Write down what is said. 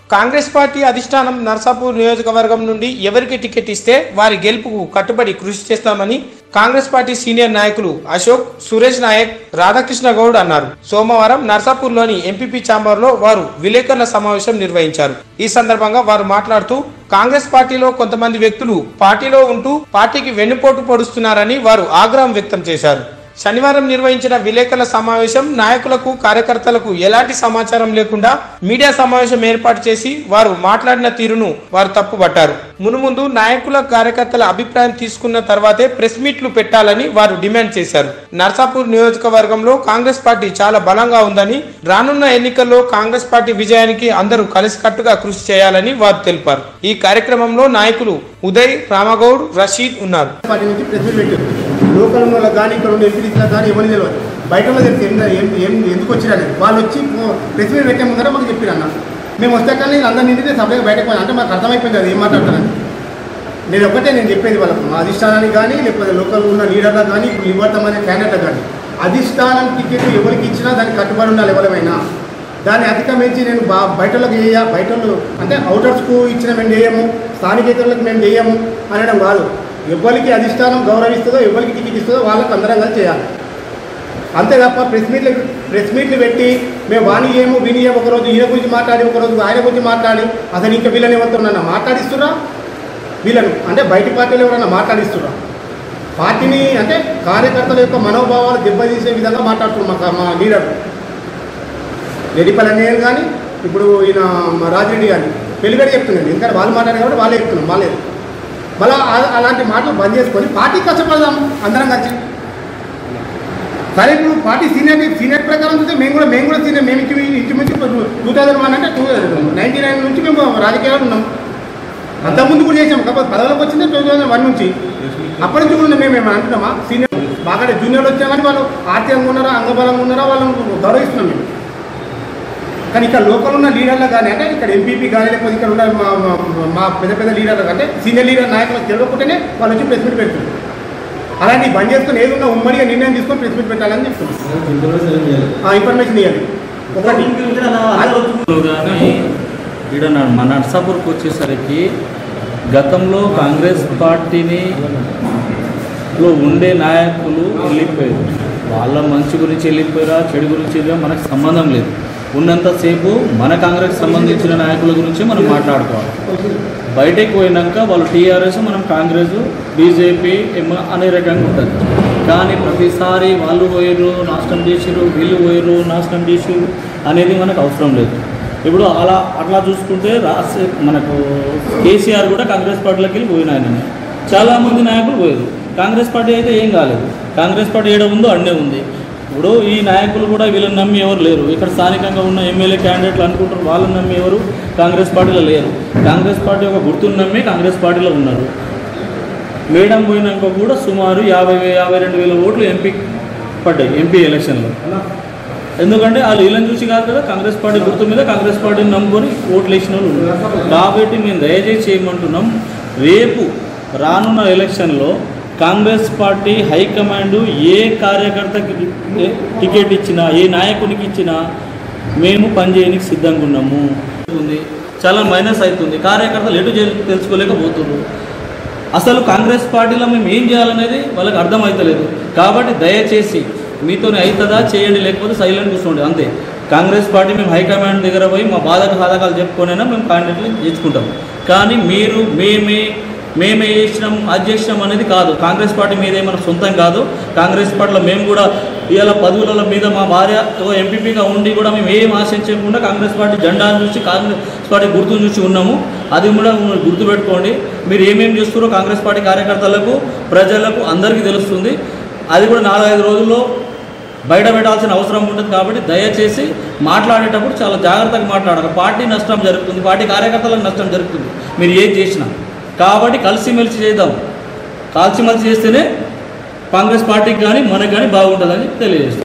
Congress party అధిష్టానం నర్సాపూర్ నియోజకవర్గం నుండి ఎవరికి టికెట్ ఇస్తే వారి గెలుపుకు కట్టుబడి కృషి చేస్తామని కాంగ్రెస్ పార్టీ సీనియర్ నాయకులు అశోక్ సురేష్ నాయక్ రాధాకృష్ణ గౌడ్ అన్నారు సోమవారం నర్సాపూర్లోని ఎంపీపీ ఛాంబర్లో వారు విలేకరుల సమావేశం నిర్వహించారు ఈ సందర్భంగా వారు మాట్లాడుతూ కాంగ్రెస్ పార్టీలో కొంతమంది వ్యక్తులు పార్టీలో ఉంటూ పార్టీకి వెన్నుపోటు పొడుస్తున్నారని వారు ఆగ్రహం వ్యక్తం చేశారు శనివారం నిర్వహించిన విలేకరుల సమావేశం నాయకులకు కార్యకర్తలకు ఎలాంటి సమాచారం లేకుండా మీడియా సమావేశం ఏర్పాటు చేసి వారు మాట్లాడిన తీరును వారు తప్పుపట్టారు మునుముందు నాయకుల కార్యకర్తల అభిప్రాయం తీసుకున్న తర్వాతే ప్రెస్ మీట్లు పెట్టాలని వారు డిమాండ్ చేశారు నర్సాపూర్ నియోజకవర్గంలో కాంగ్రెస్ పార్టీ చాలా బలంగా ఉందని రానున్న ఎన్నికల్లో కాంగ్రెస్ పార్టీ విజయానికి అందరూ కలిసికట్టుగా కృషి చేయాలని వారు తెలిపారు ఈ కార్యక్రమంలో నాయకులు ఉదయ్ రామగౌడ్ రషీద్ ఉన్నారు పార్టీ నుంచి ప్రెస్ మీట్ పెట్టారు లోకల్ ఉన్న వాళ్ళకి కానీ ఇక్కడ ఉన్న ఎంపీటీసీలకు కానీ ఎవరికి తెలియదు బయట ఉన్న తెలిసి ఏం ఏం ఏం ఎందుకు వచ్చిరని వాళ్ళు వచ్చి పో- ప్రెస్ మీట్ పెట్టే ముందర మాకు చెప్పారు అన్న మేము వస్తే కానీ అందరి నిండితే సపరేట్గా బయటకు పోయినా అంటే మాకు అర్థమైపోయింది అది ఏం మాట్లాడతానని నేను ఒకటే నేను చెప్పేది వాళ్ళకు మా అధిష్టానానికి కానీ లేకపోతే లోకల్ ఉన్న లీడర్లకు కానీ ఇప్పుడు నివర్తం అనే క్యాండిడేట్లకు కానీ అధిష్టానం టికెట్ ఎవరికి ఇచ్చినా దానికి కట్టుబడి ఉండాలి ఎవరైనా దాన్ని అధిగమించి నేను బా బయటలోకి చేయ బయటలో అంటే అవుటర్స్కు ఇచ్చిన మేము చేయము స్థానికేతరులకు మేము చేయము అనడం కాదు ఎవరికి అధిష్టానం గౌరవిస్తుందో ఎవరికి టికెట్ ఇస్తుందో వాళ్ళకి అందరం కలిసి చేయాలి అంతే తప్ప ప్రెస్ మీట్లు ప్రెస్ మీట్లు పెట్టి మేము వాణి ఏమో విని ఏమో ఒకరోజు ఈయన గురించి మాట్లాడి ఒకరోజు ఆయన గురించి మాట్లాడి అసలు ఇంకా వీళ్ళని ఎవరితోనన్నా మాట్లాడిస్తురా వీళ్ళను అంటే బయటి పార్టీలు ఎవరైనా మాట్లాడిస్తురా పార్టీని అంటే కార్యకర్తల యొక్క మనోభావాలు దెబ్బతీసే విధంగా మాట్లాడుతున్నారు మా మా లీడర్ రెడ్డిపల్లి అన్నయ్య కానీ ఇప్పుడు ఈయన మా రాజిరెడ్డి కానీ పెళ్లిగడి చెప్తున్నాడు ఎందుకంటే వాళ్ళు మాట్లాడారు కాబట్టి వాళ్ళే చెప్తున్నాం వాళ్ళే మళ్ళీ ఆ- అలాంటి మాటలు బంద్ చేసుకొని పార్టీ కష్టపడదాం అందరం కలిసి సరే ఇప్పుడు పార్టీ సీనియర్ సీనియర్ ప్రకారం చూస్తే మేము కూడా మేము కూడా సీనియర్ మేము ఇంచు ఇంచుమించు టూ థౌజండ్ వన్ అంటే టూ నైన్టీ నైన్ నుంచి మేము రాజకీయాలు ఉన్నాం అంతకుముందు కూడా చేసాం కాకపోతే పదవులకు వచ్చింది టూ థౌజండ్ వన్ నుంచి అప్పటి నుంచి కూడా ఉన్నాం మేము ఏమైనా అంటున్నామా సీనియర్ బాగా జూనియర్లు వచ్చినా కానీ వాళ్ళు ఆర్థికంగా ఉన్నారా అంగబలంగా ఉన్నారా వాళ్ళని గౌరవిస్తున్నాం మేము కానీ ఇక్కడ లోకల్ ఉన్న లీడర్లు కానీ అంటే ఇక్కడ ఎంపీపీ కానీ లేకపోతే ఇక్కడ ఉన్న మా మా- మా పెద్ద పెద్ద లీడర్లు అంటే సీనియర్ లీడర్ నాయకులకు తెలియకుంటేనే వాళ్ళు వచ్చి ప్రెస్ మీట్ పెడుతున్నారు అలాంటి బంద్ చేసుకుని ఏదున్నా ఉమ్మడిగా నిర్ణయం తీసుకొని ప్రెస్ మీట్ పెట్టాలని చెప్తున్నాం ఆ ఇన్ఫర్మేషన్ ఇవ్వాలి ఒకటి కానీ ఈడ నా- మన నర్సాపూర్కి వచ్చేసరికి గతంలో కాంగ్రెస్ పార్టీని లో ఉండే నాయకులు వెళ్ళిపోయారు వాళ్ళ మంచి గురించి వెళ్ళిపోయారా చెడు గురించి వెళ్ళిపోయారా మనకు సంబంధం లేదు ఉన్నంతసేపు మన కాంగ్రెస్ సంబంధించిన నాయకుల గురించి మనం మాట్లాడుకోవాలి బయటకు పోయినాక వాళ్ళు టీఆర్ఎస్ మనం కాంగ్రెస్ బీజేపీ ఎమ్ అనే రకంగా ఉంటుంది కానీ ప్రతిసారి వాళ్ళు పోయారు నాశనం చేసిరు వీళ్ళు పోయారు నాశనం చేసిరు అనేది మనకు అవసరం లేదు ఇప్పుడు అలా అట్లా చూసుకుంటే రాష్ట్ర మనకు కేసీఆర్ కూడా కాంగ్రెస్ పార్టీలోకి వెళ్ళి పోయిన ఆయన చాలామంది నాయకులు పోయారు కాంగ్రెస్ పార్టీ అయితే ఏం కాలేదు కాంగ్రెస్ పార్టీ ఏడ ఉందో అన్నే ఉంది ఇప్పుడు ఈ నాయకులు కూడా వీళ్ళని నమ్మి ఎవరు లేరు ఇక్కడ స్థానికంగా ఉన్న ఎమ్మెల్యే క్యాండిడేట్లు అనుకుంటారు వాళ్ళని నమ్మి ఎవరు కాంగ్రెస్ పార్టీలో లేరు కాంగ్రెస్ పార్టీ ఒక గుర్తుని నమ్మి కాంగ్రెస్ పార్టీలో ఉన్నారు మేడం పోయినాక కూడా సుమారు యాభై వే- యాభై రెండు వేల ఓట్లు ఎంపీ పడ్డాయి ఎంపీ ఎలక్షన్లో ఎందుకంటే వాళ్ళు వీళ్ళని చూసి కాదు కదా కాంగ్రెస్ పార్టీ గుర్తు మీద కాంగ్రెస్ పార్టీని నమ్ముకొని ఓట్లు వేసిన వాళ్ళు ఉన్నారు. కాబట్టి మేము దయచేసి చేయమంటున్నాం రేపు రానున్న ఎలక్షన్లో కాంగ్రెస్ పార్టీ హైకమాండ్ ఏ కార్యకర్తకి ఏ- టికెట్ ఇచ్చినా ఏ నాయకునికి ఇచ్చినా మేము పనిచేయడానికి సిద్ధంగా ఉన్నాము ఉంది చాలా మైనస్ అవుతుంది కార్యకర్తలు ఎటు చేరు తెలుసుకోలేకపోతున్నారు అసలు కాంగ్రెస్ పార్టీలో మేము ఏం చేయాలనేది వాళ్ళకి అర్థమవుతలేదు కాబట్టి దయచేసి మీతోనే అవుతుందా చేయండి లేకపోతే సైలెంట్ కూర్చోండి అంతే కాంగ్రెస్ పార్టీ మేము హైకమాండ్ దగ్గర పోయి మా బాధక సాధకాలు చెప్పుకొనైనా మేము క్యాండిడేట్లు తెచ్చుకుంటాం కానీ మీరు మేమే మేమే చేసినాం అది చేసినాం అనేది కాదు కాంగ్రెస్ పార్టీ మీద మన సొంతం కాదు కాంగ్రెస్ పార్టీలో మేము కూడా ఇవాళ పదవుల మీద మా భార్య ఓ ఎంపీపీగా ఉండి కూడా మేము ఏం ఆశించకుండా కాంగ్రెస్ పార్టీ జెండాను చూసి కాంగ్రెస్ పార్టీ గుర్తును చూసి ఉన్నాము అది కూడా మీరు గుర్తుపెట్టుకోండి మీరు ఏమేమి చేస్తారో కాంగ్రెస్ పార్టీ కార్యకర్తలకు ప్రజలకు అందరికీ తెలుస్తుంది అది కూడా నాలుగైదు రోజుల్లో బయట పెట్టాల్సిన అవసరం ఉంటుంది కాబట్టి దయచేసి మాట్లాడేటప్పుడు చాలా జాగ్రత్తగా మాట్లాడాలి పార్టీ నష్టం జరుగుతుంది పార్టీ కార్యకర్తలకు నష్టం జరుగుతుంది మీరు ఏది చేసినా కాబట్టి కలిసిమెలిసి చేద్దాం కలిసిమెలిసి చేస్తేనే కాంగ్రెస్ పార్టీకి కానీ మనకు కానీ బాగుంటుందని తెలియజేస్తాం